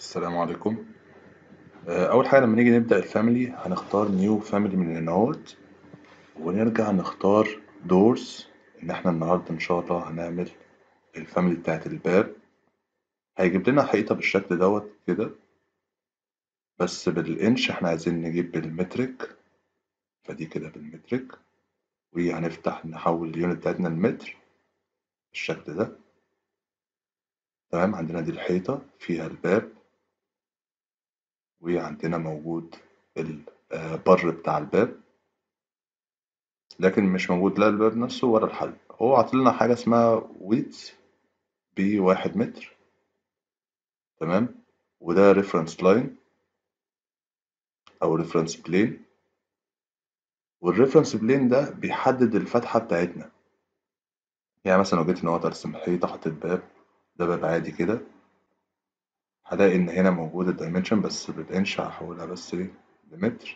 السلام عليكم آه، أول حاجة لما نيجي نبدأ الفاميلي هنختار نيو فاميلي من هنا اهوت ونرجع نختار دورز إن إحنا النهاردة إن شاء الله هنعمل الفاميلي بتاعت الباب هيجيب لنا حيطة بالشكل دوت كده بس بالإنش إحنا عايزين نجيب بالمترك فدي كده بالمترك وهنفتح نحول اليونت بتاعتنا المتر بالشكل ده تمام عندنا دي الحيطة فيها الباب وعندنا موجود البر بتاع الباب لكن مش موجود لا الباب نفسه ولا الحل هو عاطلنا حاجة اسمها ويتس بواحد متر تمام وده ريفرنس لاين أو ريفرنس بلين والريفرنس بلين ده بيحدد الفتحة بتاعتنا يعني مثلا لو جيت إن هو أرسم حيطة حطيت باب ده باب عادي كده هلاقي إن هنا موجود الدايمنشن بس بالإنش هحولها بس إيه لمتر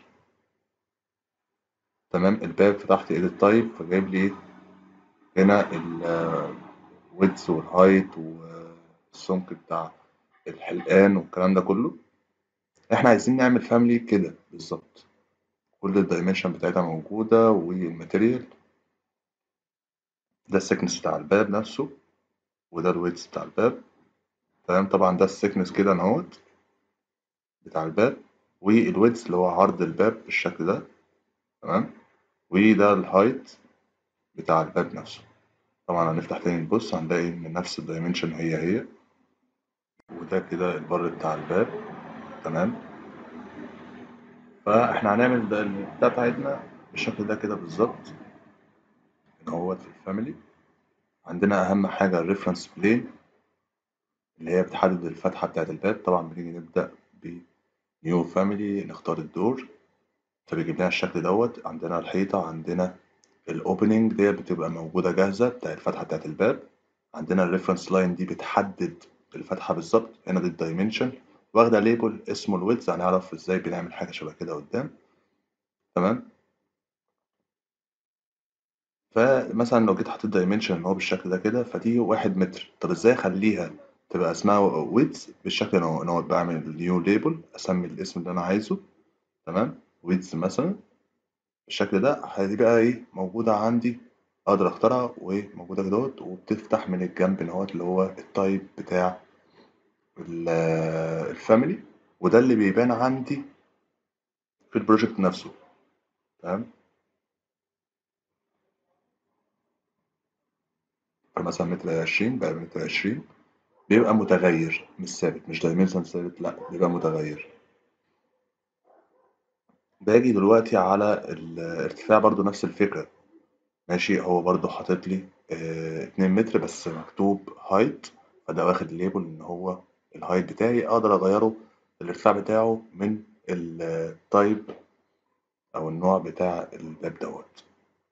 تمام الباب فتحت إيد التايب فجايب لي إيه هنا الويدث والهايت والسمك بتاع الحلقان والكلام ده كله احنا عايزين نعمل فاميلي كده بالظبط كل الدايمنشن بتاعتها موجودة والماتيريال ده السكنس بتاع الباب نفسه وده الويدث بتاع الباب تمام طبعا ده السكنس كده اهوت بتاع الباب والويدث اللي هو عرض الباب بالشكل ده تمام وده الهايت بتاع الباب نفسه طبعا هنفتح تاني نبص هنلاقي إن نفس الدايمنشن هي هي وده كده البر بتاع الباب تمام فاحنا هنعمل ده البتاع بتاعتنا بالشكل ده كده بالظبط هنا هوت في الفاميلي عندنا أهم حاجة الريفرنس بلين اللي هي بتحدد الفتحة بتاعت الباب طبعا بنيجي نبدأ بنيو فاميلي نختار الدور فبيجيب لنا الشكل دوت عندنا الحيطة عندنا الأوبننج ديت بتبقى موجودة جاهزة بتاع الفتحة بتاعت الباب عندنا الريفرنس لاين دي بتحدد الفتحة بالظبط هنا دي الدايمنشن واخدة ليبل اسمه الويدز هنعرف ازاي بنعمل حاجة شبه كده قدام تمام فمثلا لو جيت حطيت دايمنشن ان هو بالشكل ده كده فدي واحد متر طب ازاي اخليها تبقى اسمها ويدز بالشكل ده ان هو بعمل نيو ليبل اسمي الاسم اللي انا عايزه تمام ويدز مثلا بالشكل ده هتبقى ايه موجودة عندي اقدر اختارها وموجودة كدهوت وبتفتح من الجنب اهوت اللي هو التايب بتاع الفاميلي وده اللي بيبان عندي في البروجكت نفسه تمام فمثلا متر عشرين بقى متر عشرين بيبقى متغير مش ثابت مش دايمنشن ثابت لأ بيبقى متغير باجي دلوقتي على الارتفاع برضو نفس الفكرة ماشي هو برضو حاطط لي اه اتنين متر بس مكتوب هايت فده واخد ليبل إن هو الهايت بتاعي أقدر أغيره الارتفاع بتاعه من التايب أو النوع بتاع الباب دوت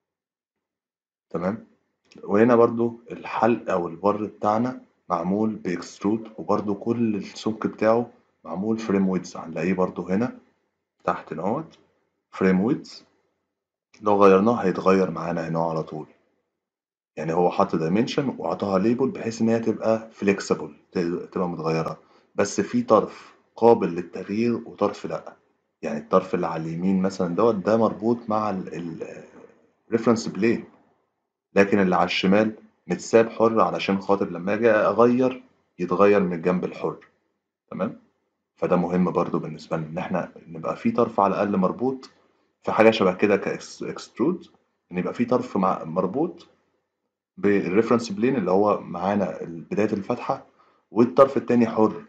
تمام وهنا برضو الحلق أو البر بتاعنا معمول بإكسترود وبرضو كل السمك بتاعه معمول فريم ويدز هنلاقيه برضو هنا تحت نوت فريم ويدز لو غيرناه هيتغير معانا هنا على طول يعني هو حط دايمنشن وعطاها ليبل بحيث إن هي تبقى فليكسبل تبقى متغيرة بس في طرف قابل للتغيير وطرف لأ يعني الطرف اللي على اليمين مثلا دوت ده مربوط مع الريفرنس بلين لكن اللي على الشمال متساب حر علشان خاطر لما اجي اغير يتغير من الجنب الحر تمام فده مهم برضو بالنسبه لنا ان احنا نبقى في طرف على الاقل مربوط في حاجه شبه كده كاكسترود ان يبقى في طرف مع مربوط بالريفرنس بلين اللي هو معانا بدايه الفتحه والطرف التاني حر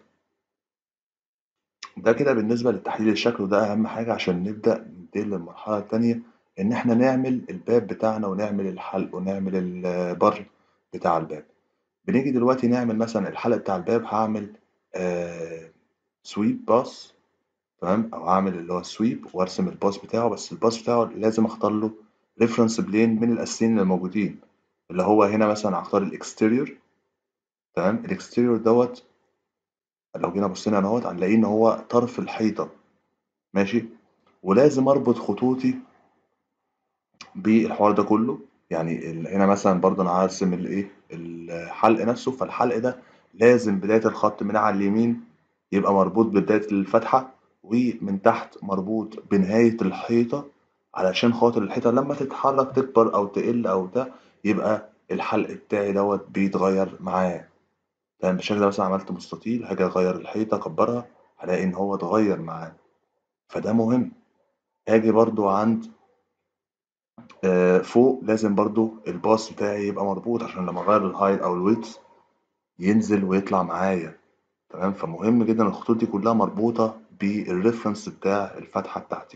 ده كده بالنسبه للتحليل الشكل وده اهم حاجه عشان نبدا ننتقل للمرحله التانيه إن إحنا نعمل الباب بتاعنا ونعمل الحلق ونعمل البر بتاع الباب بنيجي دلوقتي نعمل مثلا الحلق بتاع الباب هعمل آه سويب باس تمام أو هعمل اللي هو سويب وأرسم الباس بتاعه بس الباس بتاعه لازم أختار له ريفرنس بلين من الأساسيين اللي موجودين اللي هو هنا مثلا هختار الإكستيريور تمام الإكستيريور دوت لو جينا بصينا هنا اهوت هنلاقيه إن هو طرف الحيطة ماشي ولازم أربط خطوطي بالحوار ده كله يعني هنا مثلا برضه انا هرسم الايه الحلق نفسه فالحلق ده لازم بداية الخط من على اليمين يبقى مربوط ببداية الفتحة ومن تحت مربوط بنهاية الحيطة علشان خاطر الحيطة لما تتحرك تكبر أو تقل أو ده يبقى الحلق بتاعي دوت بيتغير معاه تمام بالشكل ده مثلا عملت مستطيل هاجي أغير الحيطة أكبرها هلاقي إن هو اتغير معاه فده مهم هاجي برضو عند آه، فوق لازم برضو الباص بتاعي يبقى مربوط عشان لما اغير الهايت او الويدث ينزل ويطلع معايا تمام فمهم جدا الخطوط دي كلها مربوطة بالريفرنس بتاع الفتحة بتاعتي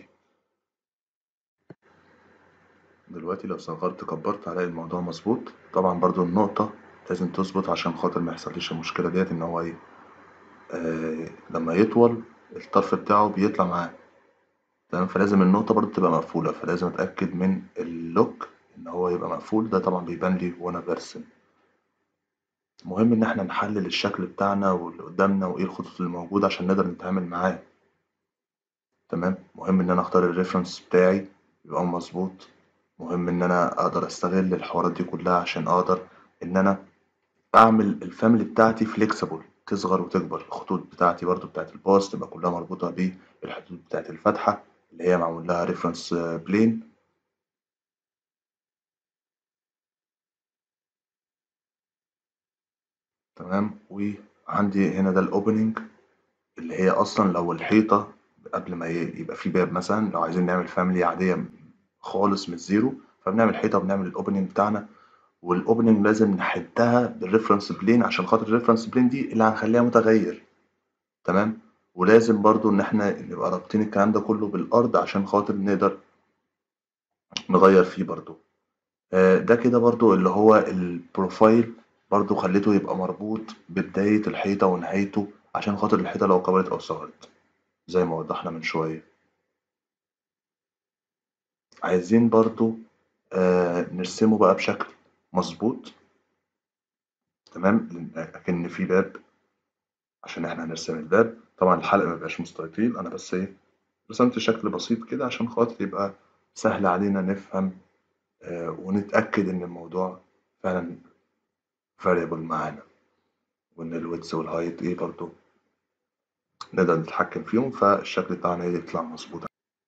دلوقتي لو صغرت كبرت هلاقي الموضوع مظبوط طبعا برضو النقطة لازم تظبط عشان خاطر ما يحصليش المشكلة ديت ان هو ايه آه لما يطول الطرف بتاعه بيطلع معاه تمام فلازم النقطة برضو تبقى مقفولة فلازم اتأكد من اللوك ان هو يبقى مقفول ده طبعا بيبان لي وانا برسم مهم إن إحنا نحلل الشكل بتاعنا واللي قدامنا وإيه الخطوط اللي موجودة عشان نقدر نتعامل معاه تمام مهم إن أنا أختار الريفرنس بتاعي يبقى مظبوط مهم إن أنا أقدر أستغل الحوارات دي كلها عشان أقدر إن أنا أعمل الفاميلي بتاعتي فليكسبل تصغر وتكبر الخطوط بتاعتي برضو بتاعت الباص تبقى كلها مربوطة بالحدود بتاعت الفتحة اللي هي معمول لها ريفرنس بلين تمام وعندي هنا ده الأوبننج اللي هي أصلا لو الحيطة قبل ما ي- يبقى في باب مثلا لو عايزين نعمل فاميلي عادية خالص من الزيرو فبنعمل حيطة وبنعمل الأوبننج بتاعنا والأوبننج لازم نحدها بالريفرنس بلين عشان خاطر الريفرنس بلين دي اللي هنخليها متغير تمام ولازم برضو إن إحنا نبقى رابطين الكلام ده كله بالأرض عشان خاطر نقدر نغير فيه برضو آه، ده كده برضو اللي هو البروفايل برضو خليته يبقى مربوط ببداية الحيطة ونهايته عشان خاطر الحيطة لو كبرت أو صغرت زي ما وضحنا من شوية عايزين برضو آه نرسمه بقى بشكل مظبوط تمام أكن في باب عشان احنا هنرسم الباب طبعا الحلق مبقاش مستطيل أنا بس إيه رسمت شكل بسيط كده عشان خاطر يبقى سهل علينا نفهم آه ونتأكد إن الموضوع فعلا variable معانا وإن الويدث والهايت إيه برضو نقدر نتحكم فيهم فالشكل بتاعنا يطلع مظبوط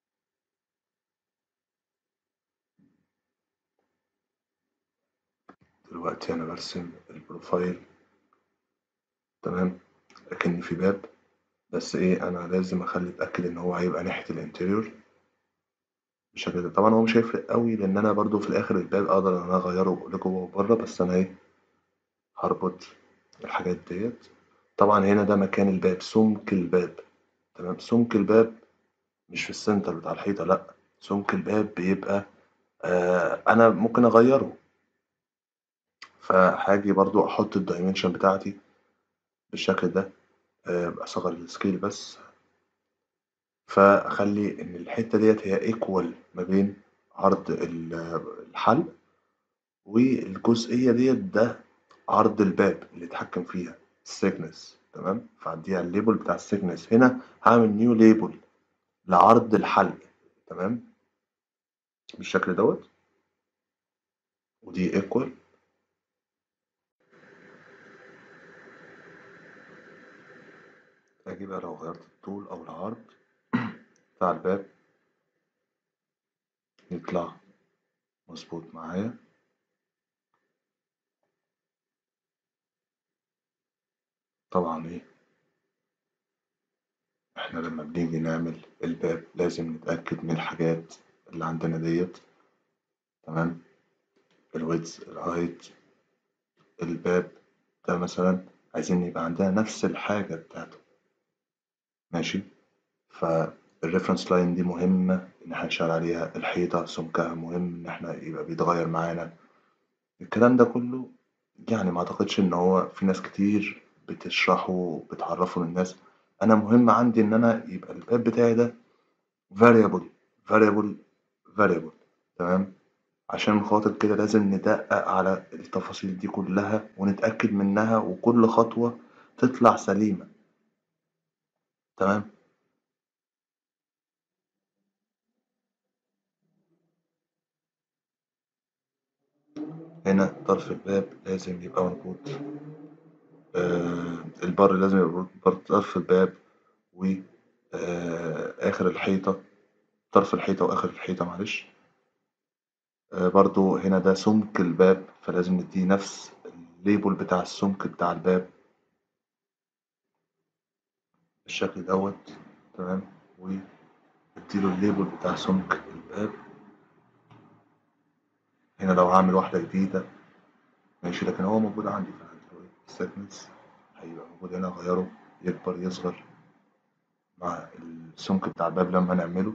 دلوقتي أنا برسم البروفايل تمام أكن في باب بس إيه أنا لازم أخلي أتأكد إن هو هيبقى ناحية الانتريور بالشكل ده طبعا هو مش هيفرق قوي لأن أنا برضو في الآخر الباب أقدر إن أنا أغيره لجوه وبره بس أنا إيه هربط الحاجات ديت طبعا هنا ده مكان الباب سمك الباب تمام سمك الباب مش في السنتر بتاع الحيطة لأ سمك الباب بيبقى آه أنا ممكن أغيره فهاجي برضو أحط الدايمنشن بتاعتي بالشكل ده آه أصغر السكيل بس فأخلي إن الحتة ديت هي إيكوال ما بين عرض الحلق والجزئية ديت ده عرض الباب اللي اتحكم فيها السيكنس تمام فعنديها الليبل بتاع السيكنس هنا هعمل نيو ليبل لعرض الحلق تمام بالشكل دوت ودي ايكوال اجي بقى لو غيرت الطول او العرض بتاع الباب يطلع مظبوط معايا طبعا ايه احنا لما بنيجي نعمل الباب لازم نتأكد من الحاجات اللي عندنا ديت تمام الويدز الهايت الباب ده مثلا عايزين يبقى عندنا نفس الحاجة بتاعته ماشي فالريفرنس لاين دي مهمة إن احنا نشتغل عليها الحيطة سمكها مهم إن احنا يبقى بيتغير معانا الكلام ده كله يعني ما أعتقدش إن هو في ناس كتير بتشرحه وبتعرفه للناس أنا مهم عندي إن أنا يبقى الباب بتاعي ده variable variable variable تمام عشان خاطر كده لازم ندقق على التفاصيل دي كلها ونتأكد منها وكل خطوة تطلع سليمة تمام هنا طرف الباب لازم يبقى مربوط آه البر لازم يبقى برضه طرف الباب وآخر الحيطة طرف الحيطة وآخر الحيطة معلش آه برضو هنا ده سمك الباب فلازم نديه نفس الليبل بتاع السمك بتاع الباب بالشكل دوت تمام واديله الليبل بتاع سمك الباب هنا لو هعمل واحدة جديدة ماشي لكن هو موجود عندي فهديله ايه السكنس هيبقى موجود هنا أغيره يكبر يصغر مع السمك بتاع الباب لما نعمله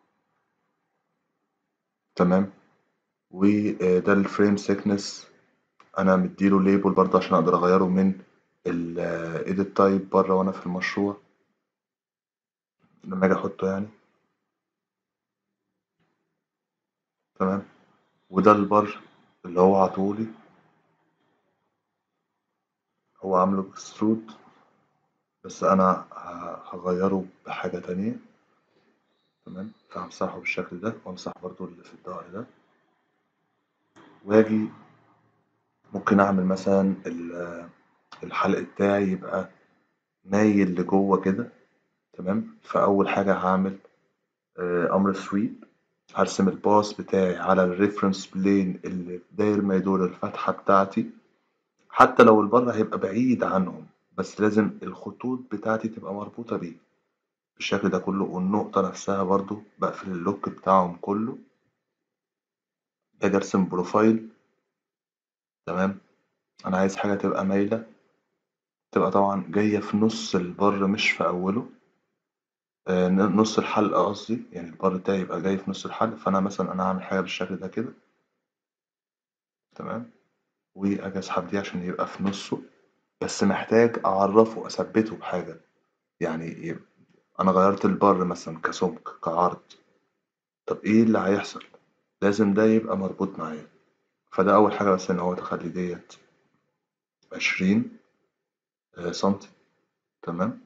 تمام وده الفريم سيكنس انا مديله ليبل برضه عشان اقدر اغيره من الايديت تايب بره وانا في المشروع لما اجي احطه يعني تمام وده البر اللي هو عطولي هو عامله اكسترود بس انا هغيره بحاجة تانية تمام فهمسحه بالشكل ده وامسح برضو اللي في الظهر ده واجي ممكن اعمل مثلا الحلق بتاعي يبقى مايل لجوه كده تمام فاول حاجة هعمل امر سويب هرسم الباص بتاعي على الريفرنس بلين اللي داير ما يدور الفتحة بتاعتي حتى لو البر هيبقى بعيد عنهم بس لازم الخطوط بتاعتي تبقى مربوطة بيه بالشكل ده كله والنقطة نفسها برضو بقفل اللوك بتاعهم كله باجي ارسم بروفايل تمام انا عايز حاجة تبقى مايلة تبقى طبعا جاية في نص البر مش في أوله آه نص الحلقة قصدي يعني البر بتاعي يبقى جاي في نص الحلقة فأنا مثلا أنا هعمل حاجة بالشكل ده كده تمام وأجي أسحب دي عشان يبقى في نصه بس محتاج أعرفه أثبته بحاجة يعني أنا غيرت البر مثلا كسمك كعرض طب إيه اللي هيحصل؟ لازم ده يبقى مربوط معايا فده أول حاجة بس إن هو تخلي ديت عشرين سنتي تمام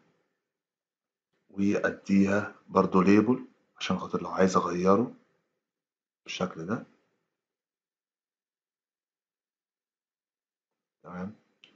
وأديها برضو ليبل عشان خاطر لو عايز أغيره بالشكل ده تمام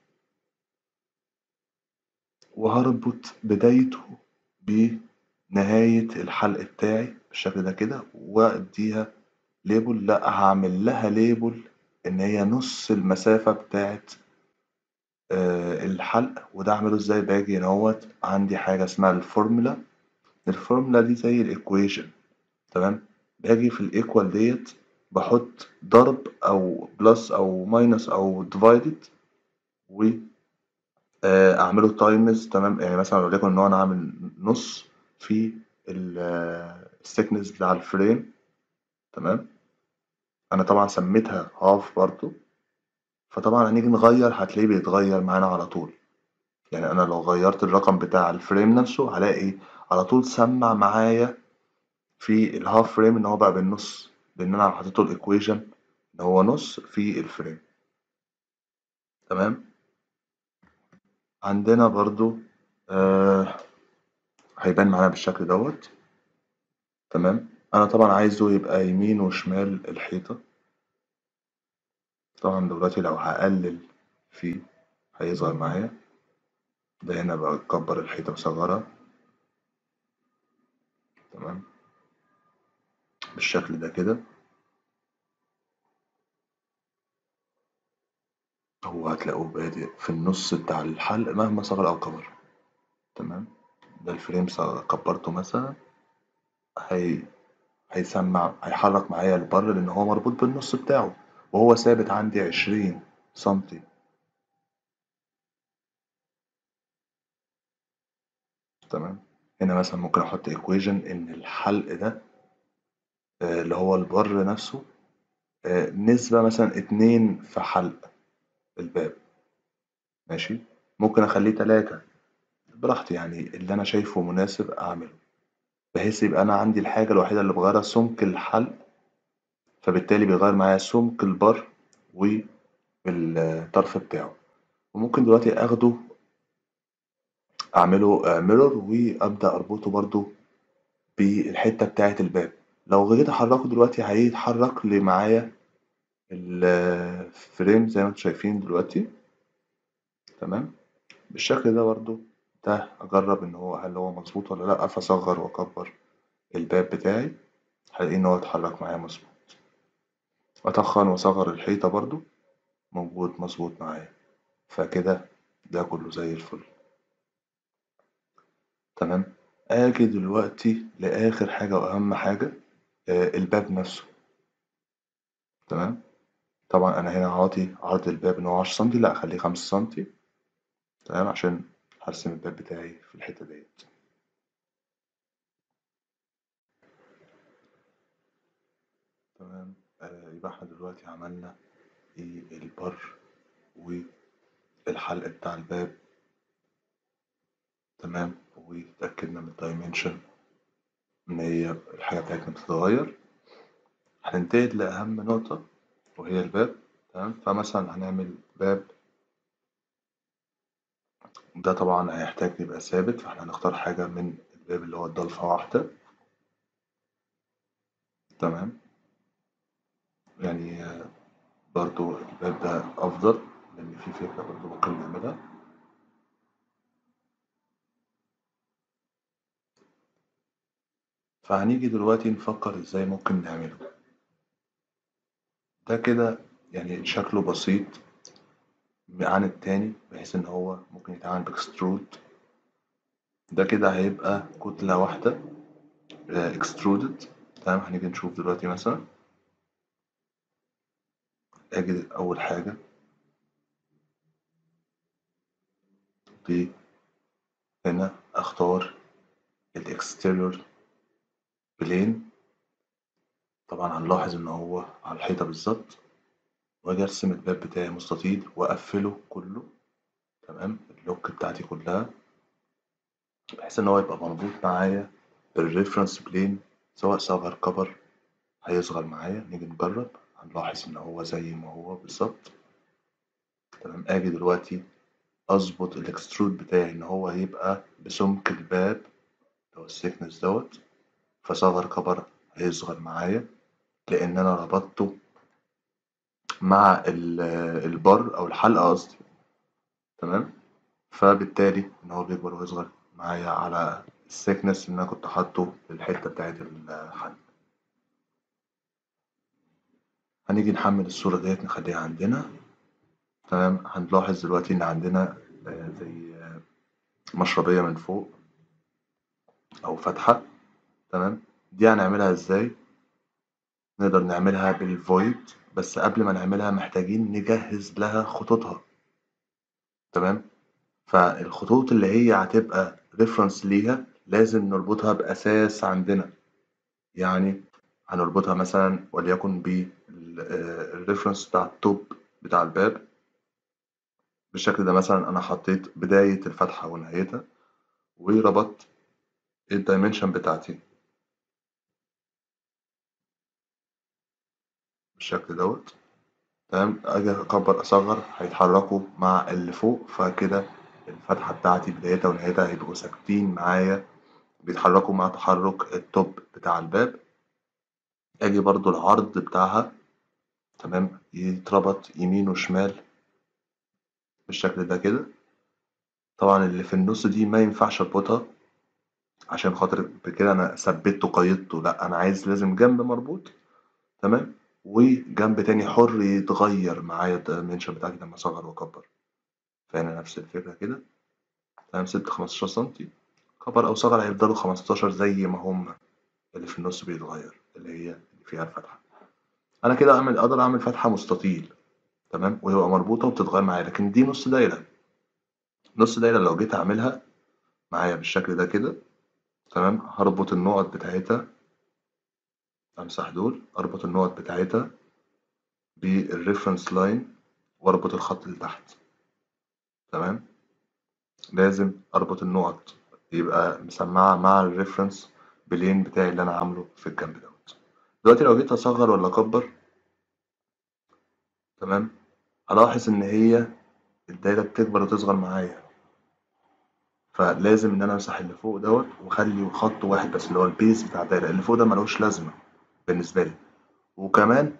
وهربط بدايته بنهاية الحلق بتاعي بالشكل ده كده وأديها ليبل لأ هعمل لها ليبل إن هي نص المسافة بتاعت آه الحلق وده أعمله إزاي باجي هنا اهوت عندي حاجة اسمها الفورمولا الفورمولا دي زي الإيكويشن تمام باجي في الإيكوال ديت بحط ضرب أو بلس أو ماينس أو ديفايدد و اعمله تايمز تمام يعني مثلا وليكن ان هو انا عامل نص في السكنس بتاع الفريم تمام انا طبعا سميتها هاف برضو فطبعا هنيجي نغير هتلاقيه بيتغير معانا على طول يعني انا لو غيرت الرقم بتاع الفريم نفسه هلاقي على طول سمع معايا في الهاف فريم ان هو بقى بالنص لان انا حطيته الايكويشن ان هو نص في الفريم تمام عندنا برضو آه هيبان معانا بالشكل دوت تمام انا طبعا عايزه يبقى يمين وشمال الحيطة طبعا دلوقتي لو هقلل فيه هيظهر معايا ده هنا بكبر الحيطة بصغرها تمام بالشكل ده كده هو هتلاقوه بادئ في النص بتاع الحلق مهما صغر أو كبر تمام ده الفريم كبرته مثلا هي هيسمع هيحرك معايا البر لأن هو مربوط بالنص بتاعه وهو ثابت عندي عشرين سنتي تمام هنا مثلا ممكن أحط إيكويجن إن الحلق ده آه اللي هو البر نفسه آه نسبة مثلا اتنين في حلق الباب ماشي ممكن أخليه تلاتة براحتي يعني اللي أنا شايفه مناسب أعمله بحيث يبقى أنا عندي الحاجة الوحيدة اللي بغيرها سمك الحلق فبالتالي بيغير معايا سمك البر والطرف بتاعه وممكن دلوقتي اخده اعمله ميرور وابدا اربطه برضو بالحته بتاعه الباب لو جيت احركه دلوقتي هيتحرك لي معايا الفريم زي ما انتم شايفين دلوقتي تمام بالشكل ده برضو ده أجرب إن هو هل هو مظبوط ولا لأ فأصغر وأكبر الباب بتاعي هلاقيه إن هو اتحرك معايا مظبوط أتخن وأصغر الحيطة برضو موجود مظبوط معايا فكده ده كله زي الفل تمام آجي دلوقتي لآخر حاجة وأهم حاجة آه، الباب نفسه تمام طبعا أنا هنا عاطي عرض الباب إن هو عشرة سنتي لأ أخليه خمسة سنتي تمام عشان هرسم الباب بتاعي في الحتة ديت تمام آه يبقى احنا دلوقتي عملنا ايه البر والحلق بتاع الباب تمام وتأكدنا من الدايمنشن إن هي الحاجة بتاعتنا بتتغير هننتقل لأهم نقطة وهي الباب تمام فمثلا هنعمل باب ده طبعا هيحتاج يبقى ثابت فاحنا هنختار حاجة من الباب اللي هو الضلفة واحدة تمام يعني آه، برضو الباب ده أفضل لأن في فكرة برضو ممكن نعملها فهنيجي دلوقتي نفكر ازاي ممكن نعمله ده كده يعني شكله بسيط عن التاني بحيث ان هو ممكن يتعمل باكسترود ده كده هيبقى كتلة واحدة اكسترودد تمام هنيجي نشوف دلوقتي مثلا اجي اول حاجة دي هنا اختار الاكستيريور بلين طبعا هنلاحظ ان هو على الحيطة بالظبط واجي ارسم الباب بتاعي مستطيل واقفله كله تمام اللوك بتاعتي كلها بحيث ان هو يبقى مربوط معايا بالريفرنس بلين سواء صغر كبر هيصغر معايا نيجي نجرب هنلاحظ ان هو زي ما هو بالظبط تمام اجي دلوقتي اظبط الاكسترود بتاعي ان هو يبقى بسمك الباب اللي هو السيكنس دوت فصغر كبر هيصغر معايا لان انا ربطته مع البر او الحلقة قصدي تمام فبالتالي ان هو بيكبر ويصغر معايا على السيكنس اللي انا كنت حاطه في الحتة بتاعت الحلق هنيجي نحمل الصورة ديت نخليها عندنا تمام هنلاحظ دلوقتي إن عندنا آه، زي آه، مشربية من فوق أو فتحة تمام دي هنعملها إزاي نقدر نعملها بالفويد بس قبل ما نعملها محتاجين نجهز لها خطوطها تمام فالخطوط اللي هي هتبقى ريفرنس ليها لازم نربطها بأساس عندنا يعني هنربطها مثلا وليكن بالريفرنس آه، بتاع التوب بتاع الباب بالشكل ده مثلا أنا حطيت بداية الفتحة ونهايتها وربطت الدايمنشن بتاعتي بالشكل دوت تمام أجي أكبر أصغر هيتحركوا مع اللي فوق فكده الفتحة بتاعتي بدايتها ونهايتها هيبقوا ثابتين معايا بيتحركوا مع تحرك التوب بتاع الباب أجي برضو العرض بتاعها تمام يتربط يمين وشمال بالشكل ده كده طبعا اللي في النص دي ما ينفعش اربطها عشان خاطر بكده انا ثبته قيدته لا انا عايز لازم جنب مربوط تمام وجنب تاني حر يتغير معايا الدايمنشن بتاعتي لما اصغر واكبر فهنا نفس الفكره كده تمام سبت 15 سنتي كبر او صغر هيفضلوا 15 زي ما هم اللي في النص بيتغير اللي هي اللي فيها الفتحه انا كده اعمل اقدر اعمل فتحه مستطيل تمام ويبقى مربوطة وبتتغير معايا لكن دي نص دايرة نص دايرة لو جيت أعملها معايا بالشكل ده كده تمام هربط النقط بتاعتها أمسح دول أربط النقط بتاعتها بالريفرنس لاين وأربط الخط اللي تحت تمام لازم أربط النقط يبقى مسمعة مع الريفرنس بلين بتاعي اللي أنا عامله في الجنب دوت دلوقتي لو جيت أصغر ولا أكبر تمام ألاحظ إن هي الدايرة بتكبر وتصغر معايا فلازم إن أنا أمسح اللي فوق دوت وأخلي خط واحد بس اللي هو البيز بتاع الدايرة اللي فوق ده ملوش لازمة بالنسبة لي وكمان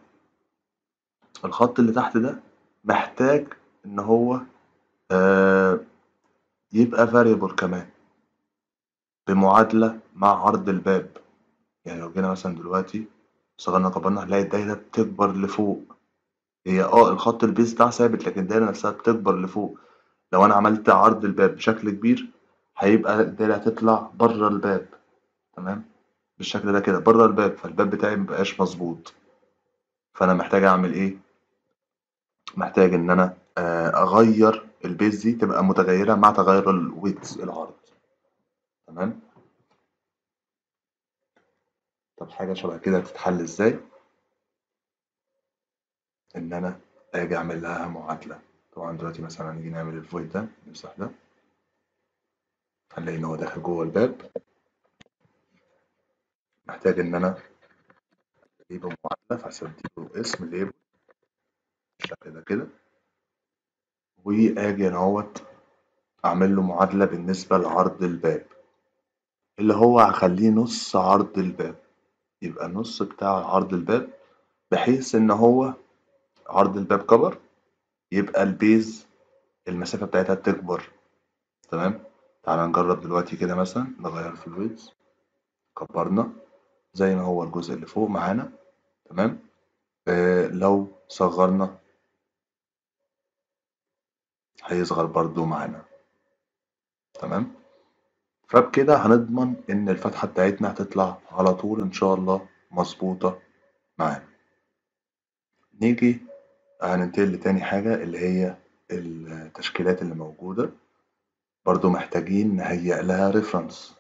الخط اللي تحت ده محتاج إن هو آه يبقى variable كمان بمعادلة مع عرض الباب يعني لو جينا مثلا دلوقتي صغرنا كبرنا هنلاقي الدايرة بتكبر لفوق هي اه الخط البيز بتاعها ثابت لكن الدايرة نفسها بتكبر لفوق لو أنا عملت عرض الباب بشكل كبير هيبقى الدايرة هتطلع بره الباب تمام بالشكل ده كده بره الباب فالباب بتاعي مبقاش مظبوط فأنا محتاج أعمل إيه؟ محتاج إن أنا آه، أغير البيز دي تبقى متغيرة مع تغير الويدز العرض تمام طب حاجة شبه كده تتحل إزاي؟ إن أنا آجي أعمل لها معادلة طبعا دلوقتي مثلا نيجي نعمل الفويد ده نمسح ده هنلاقي إن هو داخل جوه الباب محتاج إن أنا أجيب معادلة فهسديله اسم ليبل بالشكل ده كده وآجي أنا أهوت أعمل له معادلة بالنسبة لعرض الباب اللي هو هخليه نص عرض الباب يبقى النص بتاع عرض الباب بحيث إن هو عرض الباب كبر يبقى البيز المسافة بتاعتها تكبر تمام تعال نجرب دلوقتي كده مثلا نغير في الويدز كبرنا زي ما هو الجزء اللي فوق معانا تمام آه لو صغرنا هيصغر برضو معانا تمام فبكده هنضمن إن الفتحة بتاعتنا هتطلع على طول إن شاء الله مظبوطة معانا نيجي هننتقل لتاني حاجة اللي هي التشكيلات اللي موجودة برضو محتاجين نهيئ لها ريفرنس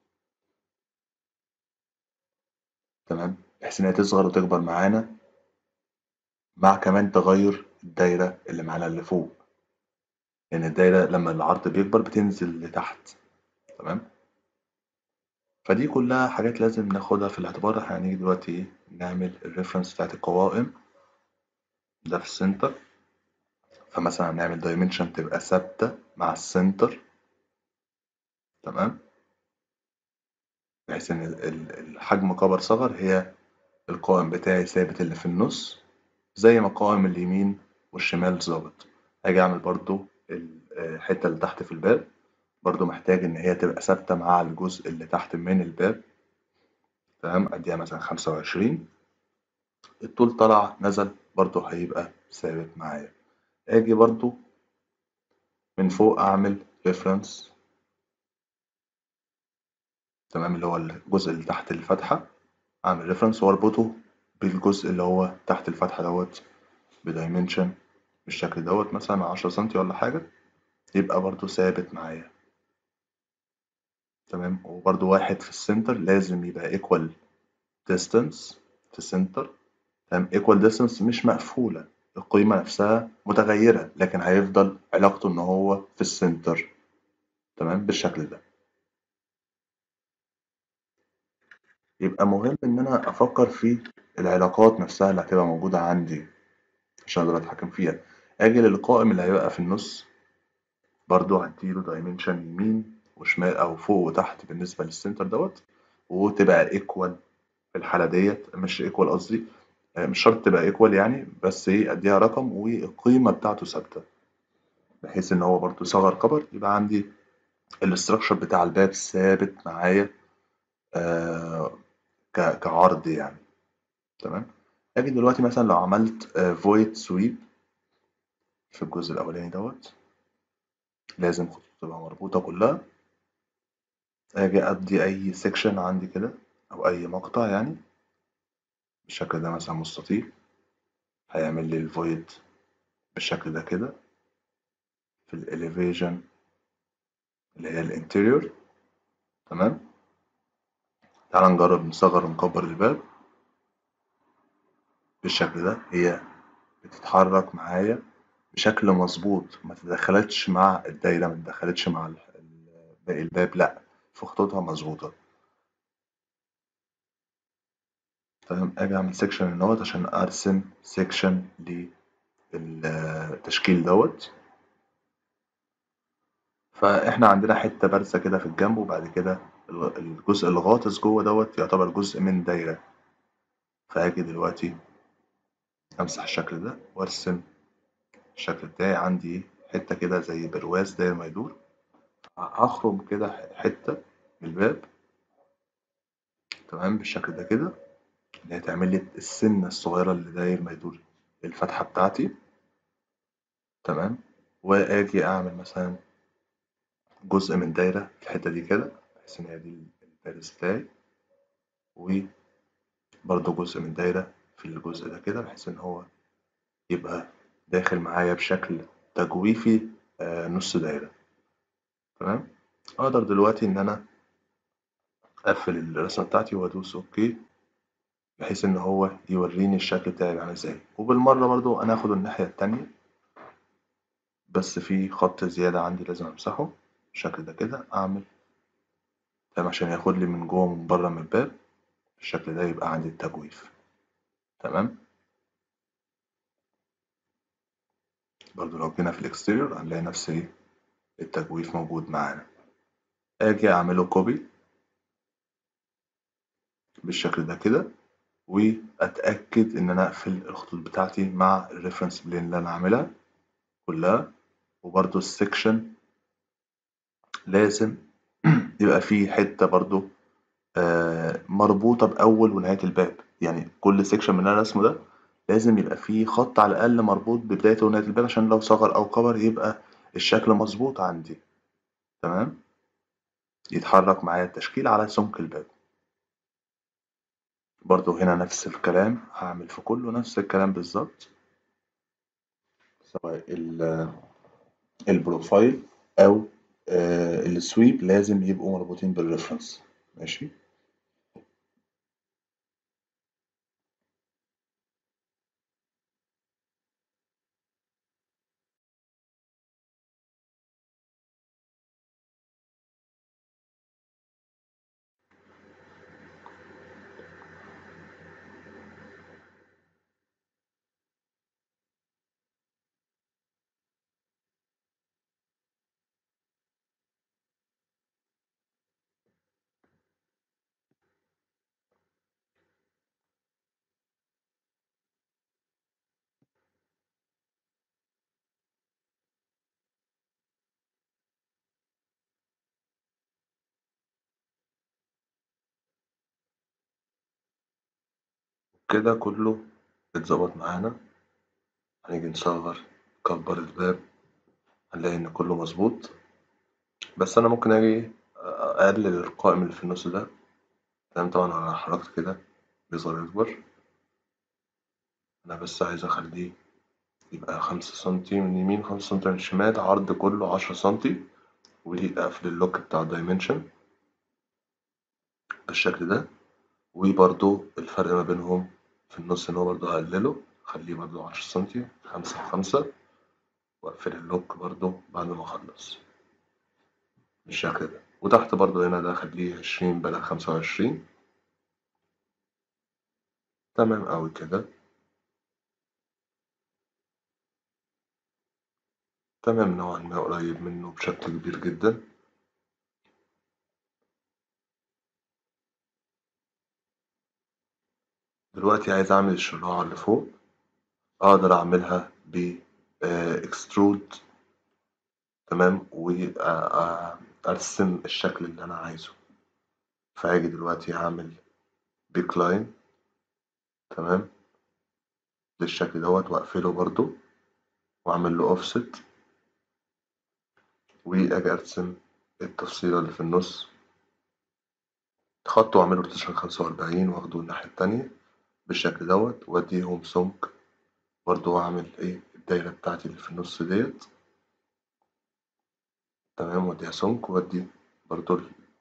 تمام بحيث إنها تصغر وتكبر معانا مع كمان تغير الدايرة اللي معانا اللي فوق لأن الدايرة لما العرض بيكبر بتنزل لتحت تمام فدي كلها حاجات لازم ناخدها في الاعتبار احنا هنيجي دلوقتي ايه نعمل الريفرنس بتاعت القوائم ده في السنتر فمثلا هنعمل دايمنشن تبقى ثابتة مع السنتر تمام بحيث ان ال- ال- الحجم كبر صغر هي القائم بتاعي ثابت اللي في النص زي ما قائم اليمين والشمال ظابط هاجي اعمل برضو الحتة اللي تحت في الباب برضو محتاج ان هي تبقى ثابتة مع الجزء اللي تحت من الباب تمام اديها مثلا خمسة وعشرين الطول طلع نزل برضو هيبقى ثابت معايا اجي برضو من فوق اعمل ريفرنس تمام اللي هو الجزء اللي تحت الفتحة اعمل ريفرنس واربطه بالجزء اللي هو تحت الفتحة دوت بدايمنشن بالشكل دوت مثلا عشرة سنتي ولا حاجة يبقى برضو ثابت معايا تمام وبرضو واحد في السنتر لازم يبقى ايكوال ديستانس في السنتر تمام ايكوال ديستانس مش مقفولة القيمة نفسها متغيرة لكن هيفضل علاقته ان هو في السنتر تمام بالشكل ده يبقى مهم ان انا افكر في العلاقات نفسها اللي هتبقى موجودة عندي عشان اقدر اتحكم فيها اجي للقائم اللي هيبقى في النص برضو هديله دايمنشن يمين وشمال او فوق وتحت بالنسبة للسنتر دوت وتبقى ايكوال في الحالة ديت مش ايكوال قصدي مش شرط تبقى ايكوال يعني بس ايه اديها رقم والقيمة بتاعته ثابتة بحيث ان هو برضو صغر كبر يبقى عندي الاستراكشر بتاع الباب ثابت معايا آه ك- كعرض يعني تمام اجي دلوقتي مثلا لو عملت فويد سويب في الجزء الاولاني دوت لازم خطوط تبقى مربوطة كلها اجي ادي اي سيكشن عندي كده او اي مقطع يعني بالشكل ده مثلا مستطيل هيعمل لي الفويد بالشكل ده كده في الاليفيشن اللي هي الانتيريور تمام تعال نجرب نصغر ونكبر الباب بالشكل ده هي بتتحرك معايا بشكل مظبوط ما تدخلتش مع الدايرة ما تدخلتش مع ال- ال- باقي الباب لا في خطوطها مظبوطة تمام اجي اعمل سيكشن النوت عشان ارسم سيكشن للتشكيل دوت فاحنا عندنا حتة بارزة كده في الجنب وبعد كده ال- الجزء اللي غاطس جوه دوت يعتبر جزء من دايرة فاجي دلوقتي امسح الشكل ده وارسم الشكل بتاعي عندي حتة كده زي برواز داير ما يدور هخرم كده حتة من الباب تمام بالشكل ده كده اللي هي تعمل لي السنة الصغيرة اللي داير ما يدور الفتحة بتاعتي تمام وآجي أعمل مثلا جزء من دايرة في الحتة دي كده بحيث إن هي دي البارز بتاعي وبرضه جزء من دايرة في الجزء ده كده بحيث إن هو يبقى داخل معايا بشكل تجويفي آه، نص دايرة تمام أقدر دلوقتي إن أنا أقفل الرسمة بتاعتي وأدوس أوكي بحيث إن هو يوريني الشكل بتاعي عامل إزاي وبالمرة برضو أنا آخد الناحية التانية بس في خط زيادة عندي لازم أمسحه بالشكل ده كده أعمل تمام عشان ياخد لي من جوه ومن بره من الباب بالشكل ده يبقى عندي التجويف تمام برضو لو جينا في الإكستيريور هنلاقي نفس إيه التجويف موجود معانا أجي أعمله كوبي بالشكل ده كده وأتأكد إن أنا أقفل الخطوط بتاعتي مع الريفرنس بلين اللي أنا عاملها كلها وبرضو السكشن لازم يبقى فيه حتة برضو آه، مربوطة بأول ونهاية الباب يعني كل سكشن من اللي أنا رسمه ده لازم يبقى فيه خط على الأقل مربوط ببداية ونهاية الباب عشان لو صغر أو كبر يبقى الشكل مظبوط عندي تمام يتحرك معايا التشكيل على سمك الباب برضو هنا نفس الكلام هعمل في كله نفس الكلام بالظبط سواء ال- البروفايل أو آه، السويب لازم يبقوا مربوطين بالريفرنس ماشي كده كله اتظبط معانا هنيجي نصغر نكبر الباب هنلاقي إن كله مظبوط بس أنا ممكن أجي أقلل القائم اللي في النص ده تمام طبعا أنا حركت كده بيظهر يكبر أنا بس عايز أخليه يبقى خمسة سنتي من اليمين خمسة سنتي من الشمال عرض كله عشرة سنتي وأقفل اللوك بتاع الدايمنشن بالشكل ده وبرضو الفرق ما بينهم في النص إن هو برضو هقلله أخليه برضو عشرة سنتي خمسة في خمسة وأقفل اللوك برضو بعد ما أخلص بالشكل ده وتحت برضو هنا ده أخليه عشرين بدل خمسة وعشرين تمام أوي كده تمام نوعا ما قريب منه بشكل كبير جدا دلوقتي عايز أعمل الشراع اللي فوق أقدر أعملها ب اكسترود تمام وأرسم الشكل اللي أنا عايزه فهاجي دلوقتي هعمل بيك لاين تمام بالشكل دوت وأقفله برضو وأعمل له أوفست وأجي أرسم التفصيلة اللي في النص خط وأعمله روتيشن خمسة وأربعين وأخده الناحية التانية بالشكل دوت وأديهم سمك برضو أعمل إيه الدايرة بتاعتي اللي في النص ديت تمام وأديها سمك وأدي برضو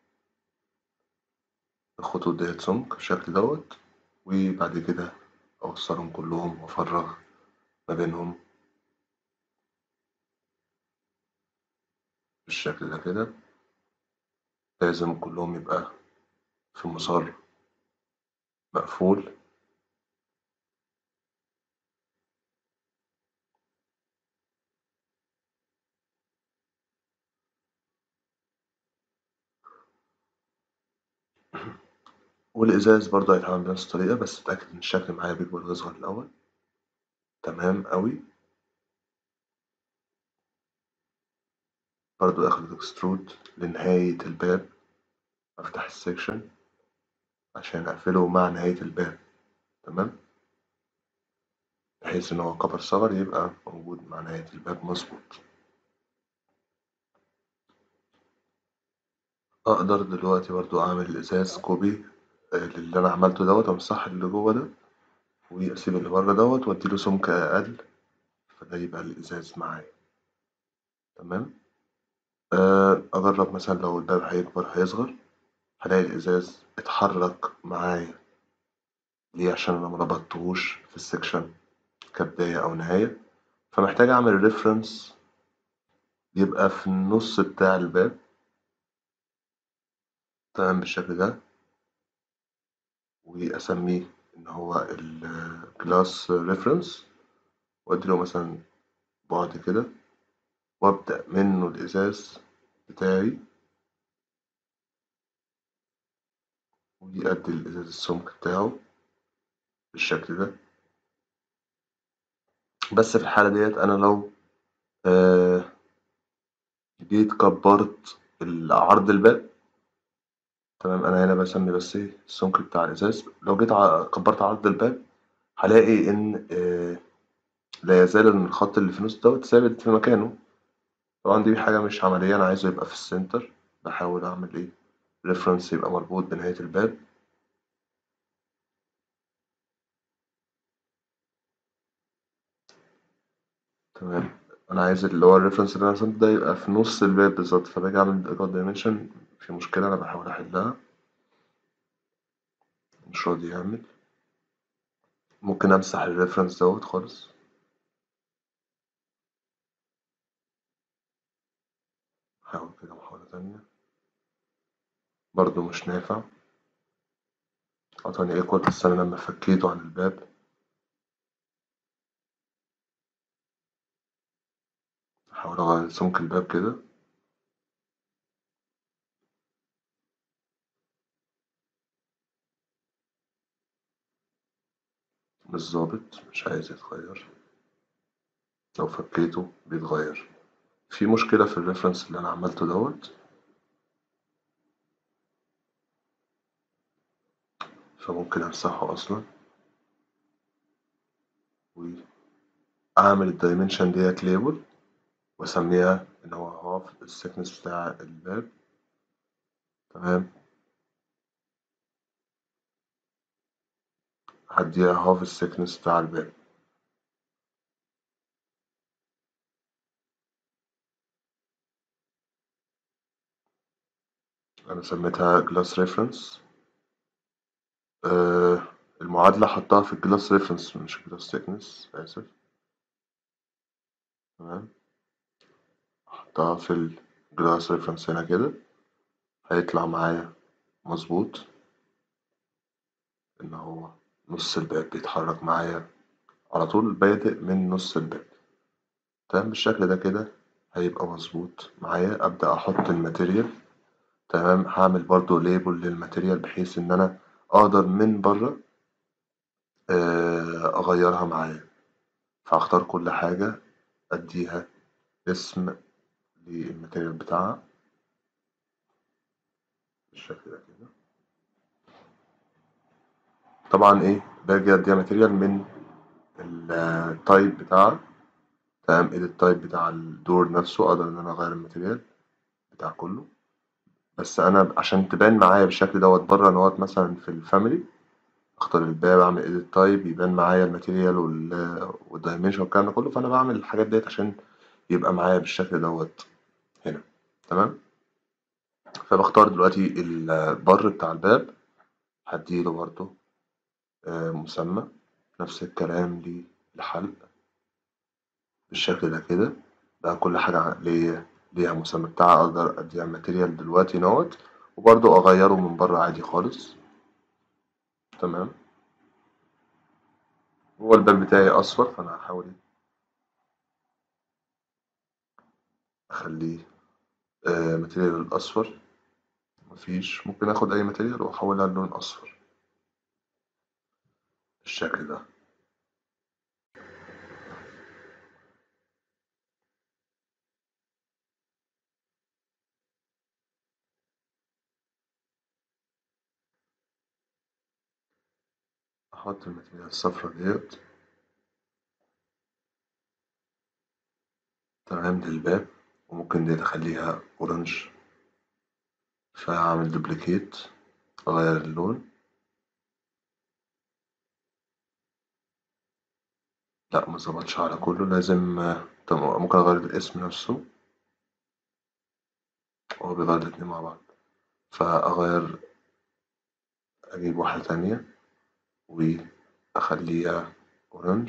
الخطوط ديت سمك بالشكل دوت وبعد كده أوصلهم كلهم وأفرغ ما بينهم بالشكل ده كده لازم كلهم يبقى في مسار مقفول والإزاز برضه هيتعمل بنفس الطريقة بس اتأكد إن الشكل معايا بيكبر ويصغر الأول تمام أوي برضو اخد الاكسترود لنهاية الباب افتح السكشن عشان اقفله مع نهاية الباب تمام بحيث ان هو كبر صغر يبقى موجود مع نهاية الباب مظبوط اقدر دلوقتي برضو اعمل الازاز كوبي آه، للي انا عملته دوت امسح اللي جوه ده واسيب اللي بره دوت واديله سمك اقل فده يبقى الازاز معايا تمام آه، اجرب مثلا لو الباب هيكبر هيصغر هلاقي الازاز اتحرك معايا ليه عشان انا مربطتهوش في السكشن كبداية او نهاية فمحتاج اعمل ريفرنس يبقى في النص بتاع الباب تمام بالشكل ده واسميه ان هو الكلاس ريفرنس واديله مثلا بعد كده وابدأ منه الازاز بتاعي ويأدي الازاز السمك بتاعه بالشكل ده بس في الحالة ديت انا لو آه جيت كبرت عرض الباب تمام انا هنا بسمي بس ايه السمك بتاع الازاز لو جيت ع- كبرت عرض الباب هلاقي ان آه لا يزال ان الخط اللي في النص دوت ثابت في مكانه طبعا دي حاجة مش عملية انا عايزه يبقى في السنتر بحاول اعمل ايه ريفرنس يبقى مربوط بنهاية الباب تمام انا عايز اللي هو الريفرنس اللي انا رسمته ده يبقى في نص الباب بالظبط فباجي اعمل جاد دايمنشن في مشكلة انا بحاول احلها مش راضي يعمل ممكن امسح الريفرنس دوت خالص احاول كده محاولة تانية برضو مش نافع عطاني ايكوال بس انا لما فكيته عن الباب احاول اغير سمك الباب كده مش ظابط مش عايز يتغير لو فكيته بيتغير في مشكلة في الريفرنس اللي انا عملته دوت فممكن امسحه اصلا واعمل الدايمنشن ديت ليبل واسميها ان هو هاف السكنس بتاع الباب تمام هديها هاف السكنس بتاع الباب انا سميتها جلاس ريفرنس أه المعادلة حطها في الجلاس ريفرنس مش جلاس سيكنس آسف تمام حطها في الجلاس ريفرنس هنا كده هيطلع معايا مظبوط إن هو نص الباب بيتحرك معايا على طول بادئ من نص الباب تمام بالشكل ده كده هيبقى مظبوط معايا أبدأ أحط الماتيريال تمام هعمل برضو ليبل للماتيريال بحيث إن أنا أقدر من بره آه، أغيرها معايا فأختار كل حاجة أديها اسم للماتيريال بتاعها بالشكل ده كده طبعا ايه باجي اديها ماتيريال من التايب بتاعها تمام ايه التايب بتاع الدور نفسه اقدر ان انا اغير الماتيريال بتاع كله بس انا عشان تبان معايا بالشكل دوت بره نوت مثلا في الفاميلي اختار الباب اعمل ايديت تايب يبان معايا الماتيريال والدايمنشن والكلام ده كله فانا بعمل الحاجات ديت عشان يبقى معايا بالشكل دوت هنا تمام فبختار دلوقتي البر بتاع الباب هديله برضه آه، مسمى نفس الكلام للحلق بالشكل ده كده بقى كل حاجة ليا ليها مسمى بتاعها أقدر أديها ماتيريال دلوقتي نوت وبرضه أغيره من بره عادي خالص تمام هو الباب بتاعي أصفر فأنا هحاول أخليه آه ماتيريال الأصفر مفيش ممكن آخد أي ماتيريال وأحولها للون أصفر بالشكل ده أحط الماتيريال الصفرا ديت تمام للباب وممكن ديت أخليها أورنج فأعمل دوبليكيت أغير اللون لأ مظبطش على كله لازم ممكن أغير الاسم نفسه هو بيغير الاتنين مع بعض فأغير أجيب واحدة تانية وأخليها أورنج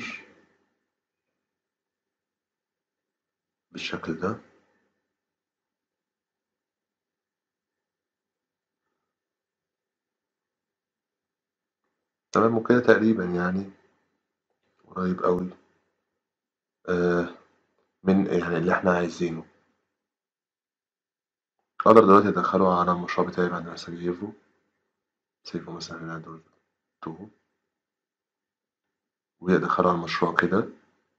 بالشكل ده تمام وكده تقريبا يعني قريب أوي آه من يعني اللي احنا عايزينه أقدر دلوقتي أدخله على المشروع بتاعي بعد ما أسيفه سيفه مثلا هنا دول تو وأدخله على المشروع كده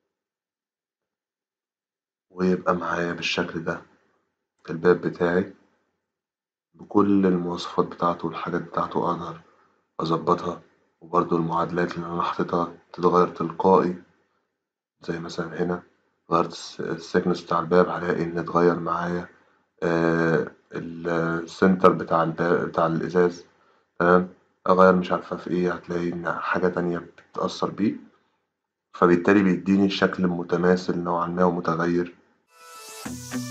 ويبقى معايا بالشكل ده الباب بتاعي بكل المواصفات بتاعته والحاجات بتاعته أقدر أظبطها وبرضه المعادلات اللي أنا حاططها تتغير تلقائي زي مثلا هنا غيرت السكنس بتاع الباب هلاقي إن اتغير معايا آه السنتر بتاع الباب بتاع الإزاز تمام أغير مش عارفة في إيه هتلاقي إن حاجة تانية بتتأثر بيه فبالتالي بيديني شكل متماثل نوعا ما ومتغير